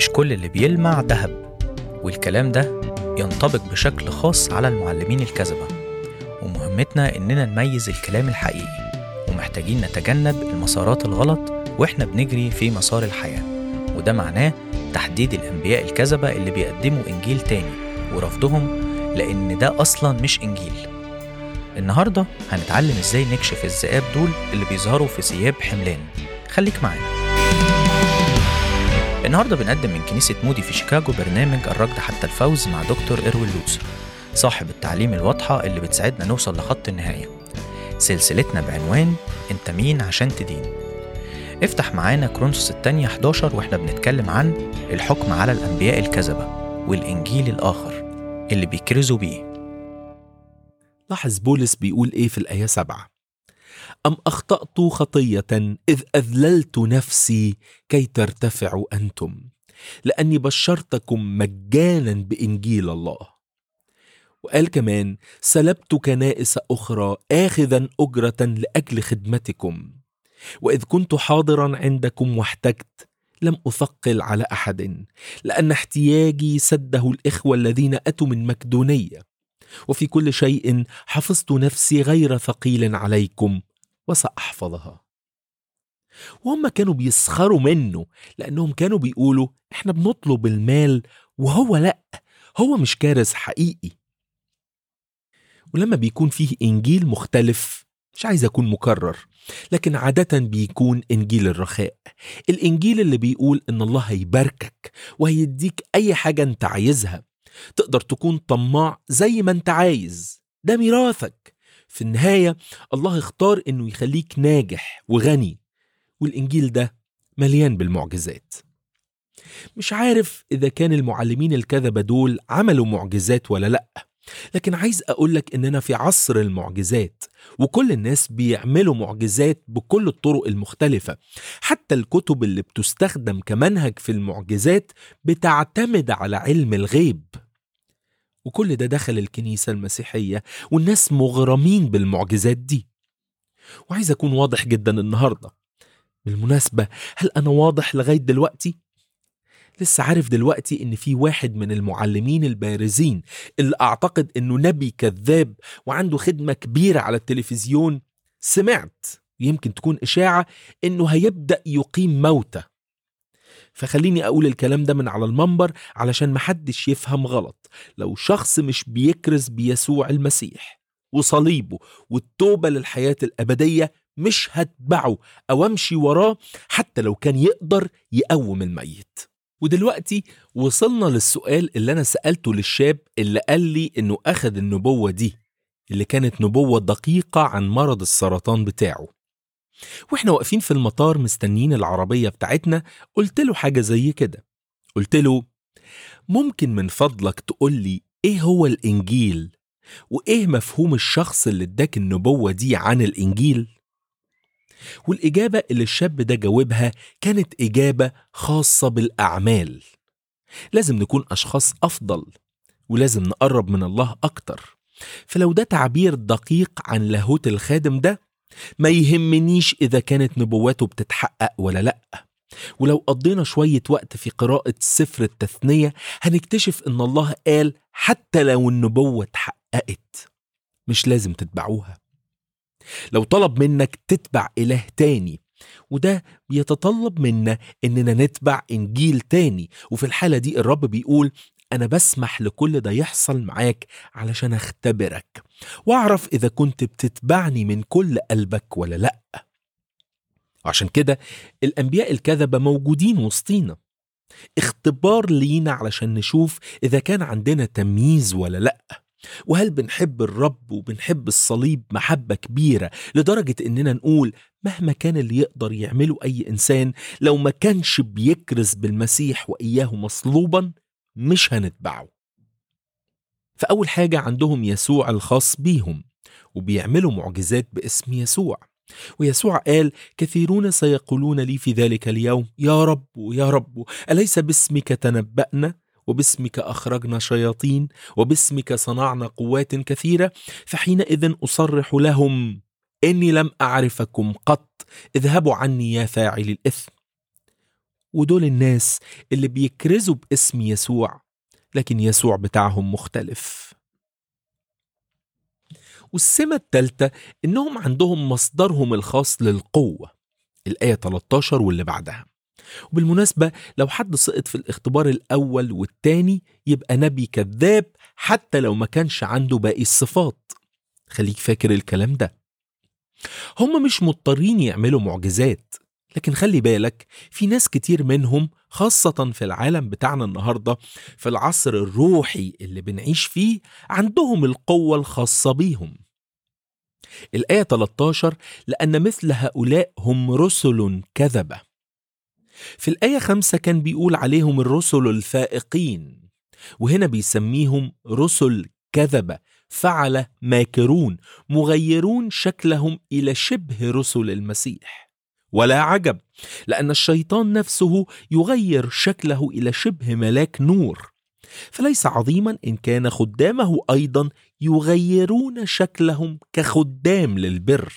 مش كل اللي بيلمع ذهب والكلام ده ينطبق بشكل خاص على المعلمين الكذبة ومهمتنا إننا نميز الكلام الحقيقي ومحتاجين نتجنب المسارات الغلط وإحنا بنجري في مسار الحياة وده معناه تحديد الأنبياء الكذبة اللي بيقدموا إنجيل تاني ورفضهم لأن ده أصلا مش إنجيل النهاردة هنتعلم إزاي نكشف الذئاب دول اللي بيظهروا في ثياب حملان خليك معانا النهارده بنقدم من كنيسة مودي في شيكاغو برنامج الركض حتى الفوز مع دكتور إروين لوتسر صاحب التعليم الواضحة اللي بتساعدنا نوصل لخط النهاية سلسلتنا بعنوان أنت مين عشان تدين افتح معانا كرونسوس الثانية 11 واحنا بنتكلم عن الحكم على الأنبياء الكذبة والإنجيل الآخر اللي بيكرزوا بيه لاحظ بولس بيقول ايه في الآية سبعة أم أخطأت خطية إذ أذللت نفسي كي ترتفعوا أنتم لأني بشرتكم مجانا بإنجيل الله وقال كمان سلبت كنائس أخرى آخذا أجرة لأجل خدمتكم وإذ كنت حاضرا عندكم واحتجت لم أثقل على أحد لأن احتياجي سده الإخوة الذين أتوا من مكدونية وفي كل شيء حفظت نفسي غير ثقيل عليكم وسأحفظها وهم كانوا بيسخروا منه لأنهم كانوا بيقولوا إحنا بنطلب المال وهو لأ هو مش كارث حقيقي ولما بيكون فيه إنجيل مختلف مش عايز أكون مكرر لكن عادة بيكون إنجيل الرخاء الإنجيل اللي بيقول إن الله هيباركك وهيديك أي حاجة أنت عايزها تقدر تكون طماع زي ما أنت عايز ده ميراثك في النهاية الله اختار إنه يخليك ناجح وغني والإنجيل ده مليان بالمعجزات مش عارف إذا كان المعلمين الكذبة دول عملوا معجزات ولا لأ لكن عايز أقولك إننا في عصر المعجزات وكل الناس بيعملوا معجزات بكل الطرق المختلفة حتى الكتب اللي بتستخدم كمنهج في المعجزات بتعتمد على علم الغيب وكل ده دخل الكنيسة المسيحية والناس مغرمين بالمعجزات دي وعايز أكون واضح جدا النهاردة بالمناسبة هل أنا واضح لغاية دلوقتي؟ لسه عارف دلوقتي إن في واحد من المعلمين البارزين اللي أعتقد إنه نبي كذاب وعنده خدمة كبيرة على التلفزيون سمعت يمكن تكون إشاعة إنه هيبدأ يقيم موتى فخليني أقول الكلام ده من على المنبر علشان محدش يفهم غلط لو شخص مش بيكرز بيسوع المسيح وصليبه والتوبة للحياة الأبدية مش هتبعه أو أمشي وراه حتى لو كان يقدر يقوم الميت ودلوقتي وصلنا للسؤال اللي أنا سألته للشاب اللي قال لي إنه أخذ النبوة دي اللي كانت نبوة دقيقة عن مرض السرطان بتاعه واحنا واقفين في المطار مستنيين العربية بتاعتنا قلت له حاجة زي كده قلت له ممكن من فضلك تقول لي ايه هو الانجيل وايه مفهوم الشخص اللي اداك النبوة دي عن الانجيل والإجابة اللي الشاب ده جاوبها كانت إجابة خاصة بالأعمال لازم نكون أشخاص أفضل ولازم نقرب من الله أكتر فلو ده تعبير دقيق عن لاهوت الخادم ده ما يهمنيش إذا كانت نبواته بتتحقق ولا لأ ولو قضينا شوية وقت في قراءة سفر التثنية هنكتشف إن الله قال حتى لو النبوة اتحققت مش لازم تتبعوها لو طلب منك تتبع إله تاني وده بيتطلب منا إننا نتبع إنجيل تاني وفي الحالة دي الرب بيقول أنا بسمح لكل ده يحصل معاك علشان أختبرك وأعرف إذا كنت بتتبعني من كل قلبك ولا لأ عشان كده الأنبياء الكذبة موجودين وسطينا اختبار لينا علشان نشوف إذا كان عندنا تمييز ولا لأ وهل بنحب الرب وبنحب الصليب محبة كبيرة لدرجة إننا نقول مهما كان اللي يقدر يعمله أي إنسان لو ما كانش بيكرز بالمسيح وإياه مصلوبا مش هنتبعه فأول حاجة عندهم يسوع الخاص بيهم وبيعملوا معجزات باسم يسوع ويسوع قال كثيرون سيقولون لي في ذلك اليوم يا رب يا رب أليس باسمك تنبأنا وباسمك أخرجنا شياطين وباسمك صنعنا قوات كثيرة فحينئذ أصرح لهم إني لم أعرفكم قط اذهبوا عني يا فاعل الإثم ودول الناس اللي بيكرزوا باسم يسوع لكن يسوع بتاعهم مختلف والسمة التالتة إنهم عندهم مصدرهم الخاص للقوة الآية 13 واللي بعدها وبالمناسبة لو حد سقط في الاختبار الأول والتاني يبقى نبي كذاب حتى لو ما كانش عنده باقي الصفات خليك فاكر الكلام ده هم مش مضطرين يعملوا معجزات لكن خلي بالك في ناس كتير منهم خاصة في العالم بتاعنا النهاردة في العصر الروحي اللي بنعيش فيه عندهم القوة الخاصة بيهم الآية 13 لأن مثل هؤلاء هم رسل كذبة في الآية 5 كان بيقول عليهم الرسل الفائقين وهنا بيسميهم رسل كذبة فعل ماكرون مغيرون شكلهم إلى شبه رسل المسيح ولا عجب لأن الشيطان نفسه يغير شكله إلى شبه ملاك نور فليس عظيما إن كان خدامه أيضا يغيرون شكلهم كخدام للبر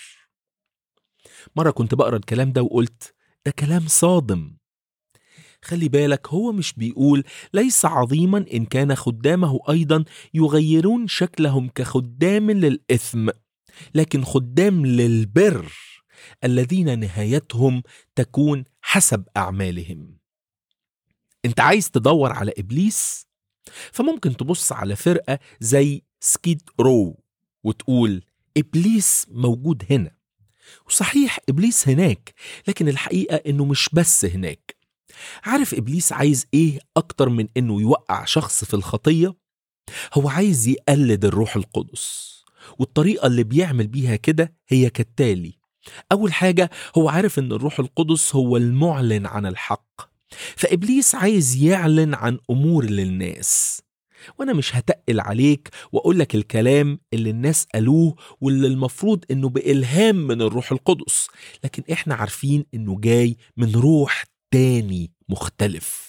مرة كنت بقرأ الكلام ده وقلت ده كلام صادم خلي بالك هو مش بيقول ليس عظيما إن كان خدامه أيضا يغيرون شكلهم كخدام للإثم لكن خدام للبر الذين نهايتهم تكون حسب أعمالهم أنت عايز تدور على إبليس؟ فممكن تبص على فرقة زي سكيد رو وتقول إبليس موجود هنا وصحيح إبليس هناك لكن الحقيقة إنه مش بس هناك عارف إبليس عايز إيه أكتر من إنه يوقع شخص في الخطية؟ هو عايز يقلد الروح القدس والطريقة اللي بيعمل بيها كده هي كالتالي أول حاجة هو عارف إن الروح القدس هو المعلن عن الحق فإبليس عايز يعلن عن أمور للناس وأنا مش هتقل عليك وأقول لك الكلام اللي الناس قالوه واللي المفروض إنه بإلهام من الروح القدس لكن إحنا عارفين إنه جاي من روح تاني مختلف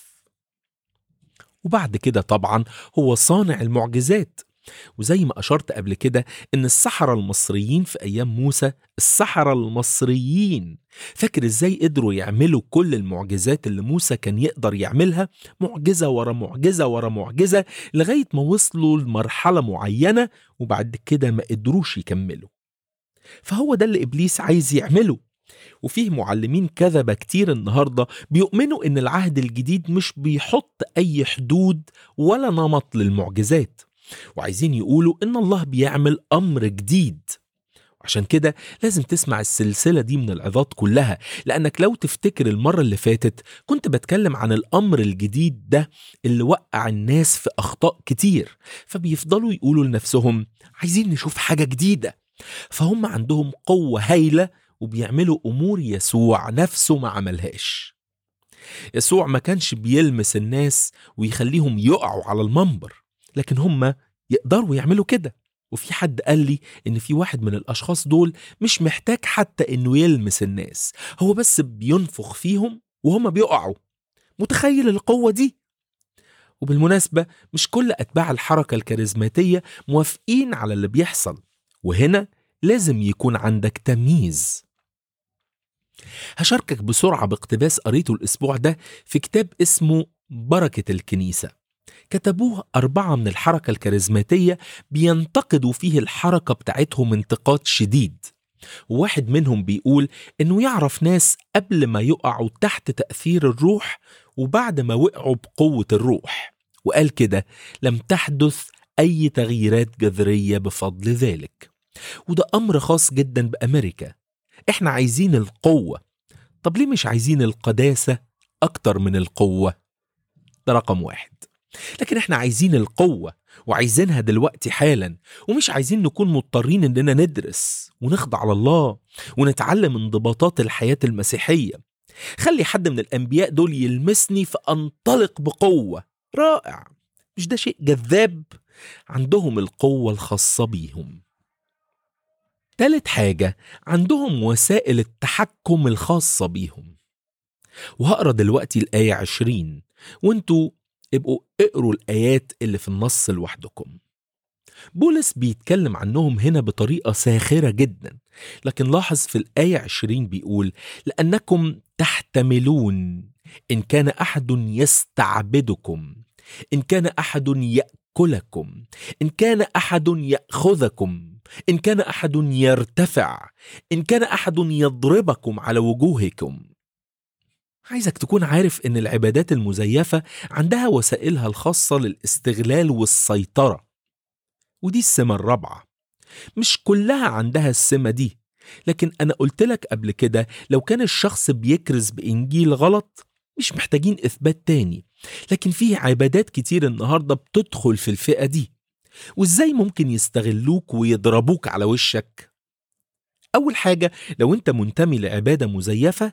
وبعد كده طبعا هو صانع المعجزات وزي ما أشرت قبل كده إن السحرة المصريين في أيام موسى السحرة المصريين فاكر إزاي قدروا يعملوا كل المعجزات اللي موسى كان يقدر يعملها معجزة ورا معجزة ورا معجزة لغاية ما وصلوا لمرحلة معينة وبعد كده ما قدروش يكملوا فهو ده اللي إبليس عايز يعمله وفيه معلمين كذبة كتير النهاردة بيؤمنوا إن العهد الجديد مش بيحط أي حدود ولا نمط للمعجزات وعايزين يقولوا إن الله بيعمل أمر جديد عشان كده لازم تسمع السلسلة دي من العظات كلها لأنك لو تفتكر المرة اللي فاتت كنت بتكلم عن الأمر الجديد ده اللي وقع الناس في أخطاء كتير فبيفضلوا يقولوا لنفسهم عايزين نشوف حاجة جديدة فهم عندهم قوة هايلة وبيعملوا أمور يسوع نفسه ما عملهاش يسوع ما كانش بيلمس الناس ويخليهم يقعوا على المنبر لكن هم يقدروا يعملوا كده وفي حد قال لي ان في واحد من الاشخاص دول مش محتاج حتى انه يلمس الناس هو بس بينفخ فيهم وهم بيقعوا متخيل القوة دي وبالمناسبة مش كل أتباع الحركة الكاريزماتية موافقين على اللي بيحصل وهنا لازم يكون عندك تمييز هشاركك بسرعة باقتباس قريته الأسبوع ده في كتاب اسمه بركة الكنيسة كتبوه أربعة من الحركة الكاريزماتية بينتقدوا فيه الحركة بتاعتهم انتقاد شديد واحد منهم بيقول إنه يعرف ناس قبل ما يقعوا تحت تأثير الروح وبعد ما وقعوا بقوة الروح وقال كده لم تحدث أي تغييرات جذرية بفضل ذلك وده أمر خاص جدا بأمريكا إحنا عايزين القوة طب ليه مش عايزين القداسة أكتر من القوة؟ ده رقم واحد لكن احنا عايزين القوة وعايزينها دلوقتي حالا ومش عايزين نكون مضطرين اننا ندرس ونخضع لله ونتعلم انضباطات الحياة المسيحية خلي حد من الأنبياء دول يلمسني فأنطلق بقوة رائع مش ده شيء جذاب عندهم القوة الخاصة بيهم تالت حاجة عندهم وسائل التحكم الخاصة بيهم وهقرا دلوقتي الآية عشرين وانتوا ابقوا اقروا الآيات اللي في النص لوحدكم بولس بيتكلم عنهم هنا بطريقة ساخرة جدا لكن لاحظ في الآية 20 بيقول لأنكم تحتملون إن كان أحد يستعبدكم إن كان أحد يأكلكم إن كان أحد يأخذكم إن كان أحد يرتفع إن كان أحد يضربكم على وجوهكم عايزك تكون عارف إن العبادات المزيفة عندها وسائلها الخاصة للاستغلال والسيطرة ودي السمة الرابعة مش كلها عندها السمة دي لكن أنا قلت لك قبل كده لو كان الشخص بيكرز بإنجيل غلط مش محتاجين إثبات تاني لكن فيه عبادات كتير النهاردة بتدخل في الفئة دي وإزاي ممكن يستغلوك ويضربوك على وشك أول حاجة لو أنت منتمي لعبادة مزيفة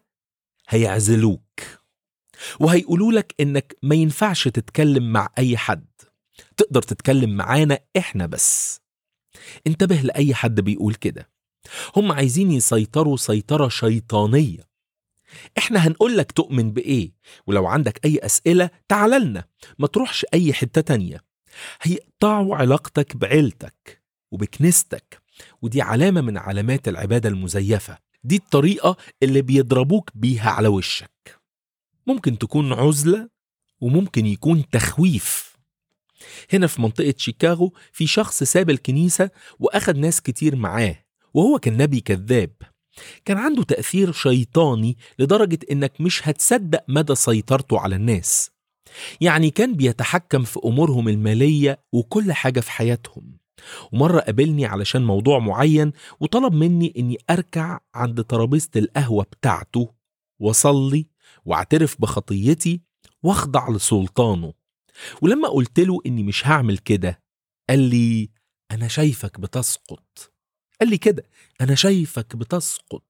هيعزلوك وهيقولوا لك إنك ما ينفعش تتكلم مع أي حد تقدر تتكلم معانا إحنا بس انتبه لأي حد بيقول كده هم عايزين يسيطروا سيطرة شيطانية احنا هنقول لك تؤمن بإيه ولو عندك أي أسئلة تعال لنا ما تروحش أي حتة تانية هيقطعوا علاقتك بعيلتك وبكنيستك ودي علامة من علامات العبادة المزيفة دي الطريقة اللي بيضربوك بيها على وشك ممكن تكون عزلة وممكن يكون تخويف هنا في منطقة شيكاغو في شخص ساب الكنيسة وأخد ناس كتير معاه وهو كان نبي كذاب كان عنده تأثير شيطاني لدرجة إنك مش هتصدق مدى سيطرته على الناس يعني كان بيتحكم في أمورهم المالية وكل حاجة في حياتهم ومرة قابلني علشان موضوع معين وطلب مني إني أركع عند ترابيزة القهوة بتاعته وأصلي وأعترف بخطيتي وأخضع لسلطانه ولما قلت له إني مش هعمل كده قال لي أنا شايفك بتسقط قال لي كده أنا شايفك بتسقط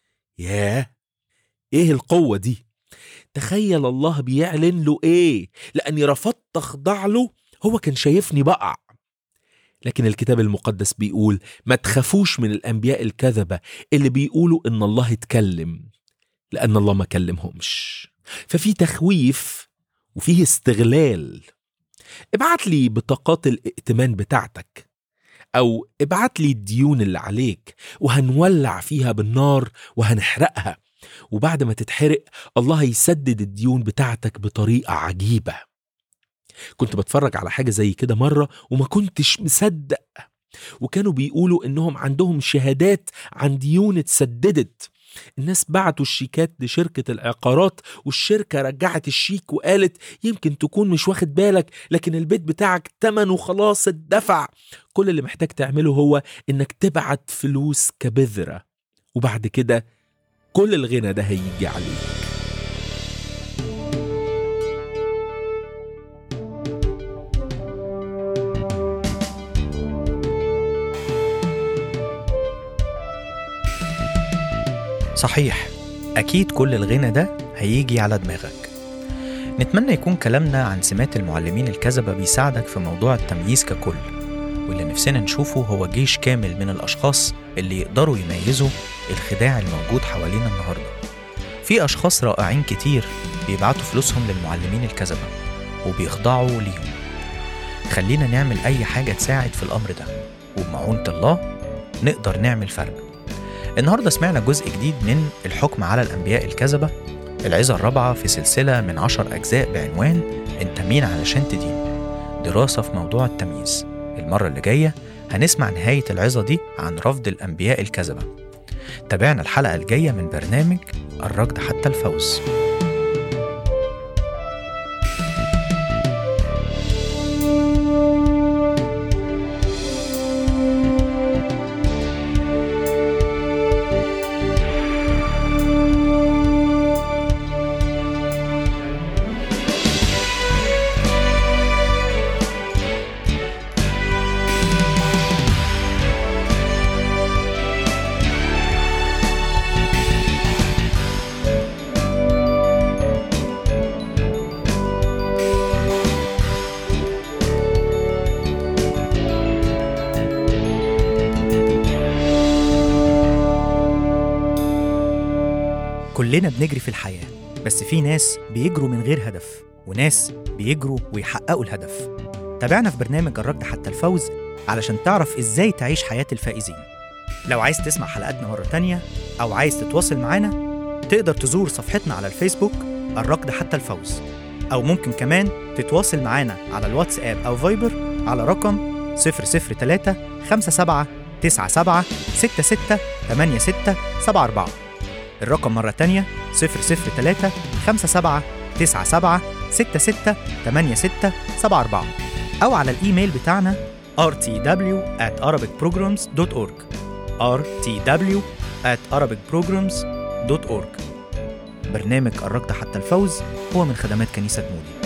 ياه إيه القوة دي تخيل الله بيعلن له إيه لأني رفضت أخضع له هو كان شايفني بقع لكن الكتاب المقدس بيقول ما تخافوش من الأنبياء الكذبة اللي بيقولوا إن الله اتكلم لأن الله ما كلمهمش ففي تخويف وفيه استغلال ابعت لي بطاقات الائتمان بتاعتك أو ابعت لي الديون اللي عليك وهنولع فيها بالنار وهنحرقها وبعد ما تتحرق الله يسدد الديون بتاعتك بطريقة عجيبة كنت بتفرج على حاجة زي كده مرة وما كنتش مصدق وكانوا بيقولوا إنهم عندهم شهادات عن ديون اتسددت الناس بعتوا الشيكات لشركة العقارات والشركة رجعت الشيك وقالت يمكن تكون مش واخد بالك لكن البيت بتاعك تمنه خلاص اتدفع كل اللي محتاج تعمله هو انك تبعت فلوس كبذرة وبعد كده كل الغنى ده هيجي عليك صحيح أكيد كل الغنى ده هيجي على دماغك نتمنى يكون كلامنا عن سمات المعلمين الكذبة بيساعدك في موضوع التمييز ككل واللي نفسنا نشوفه هو جيش كامل من الأشخاص اللي يقدروا يميزوا الخداع الموجود حوالينا النهاردة في أشخاص رائعين كتير بيبعتوا فلوسهم للمعلمين الكذبة وبيخضعوا ليهم خلينا نعمل أي حاجة تساعد في الأمر ده وبمعونة الله نقدر نعمل فرق النهارده سمعنا جزء جديد من الحكم على الأنبياء الكذبة العظة الرابعة في سلسلة من عشر أجزاء بعنوان أنت مين علشان تدين دراسة في موضوع التمييز المرة اللي جاية هنسمع نهاية العظة دي عن رفض الأنبياء الكذبة تابعنا الحلقة الجاية من برنامج الركض حتى الفوز كلنا بنجري في الحياة بس في ناس بيجروا من غير هدف وناس بيجروا ويحققوا الهدف تابعنا في برنامج الركض حتى الفوز علشان تعرف ازاي تعيش حياة الفائزين لو عايز تسمع حلقاتنا مرة تانية أو عايز تتواصل معانا تقدر تزور صفحتنا على الفيسبوك الركض حتى الفوز أو ممكن كمان تتواصل معانا على الواتساب أو فايبر على رقم 003 57 97 66 86 74 الرقم مرة تانية 003 57 97 66 86 74 أو على الإيميل بتاعنا rtw at arabicprograms.org rtw at arabicprograms.org برنامج قربت حتى الفوز هو من خدمات كنيسة مودي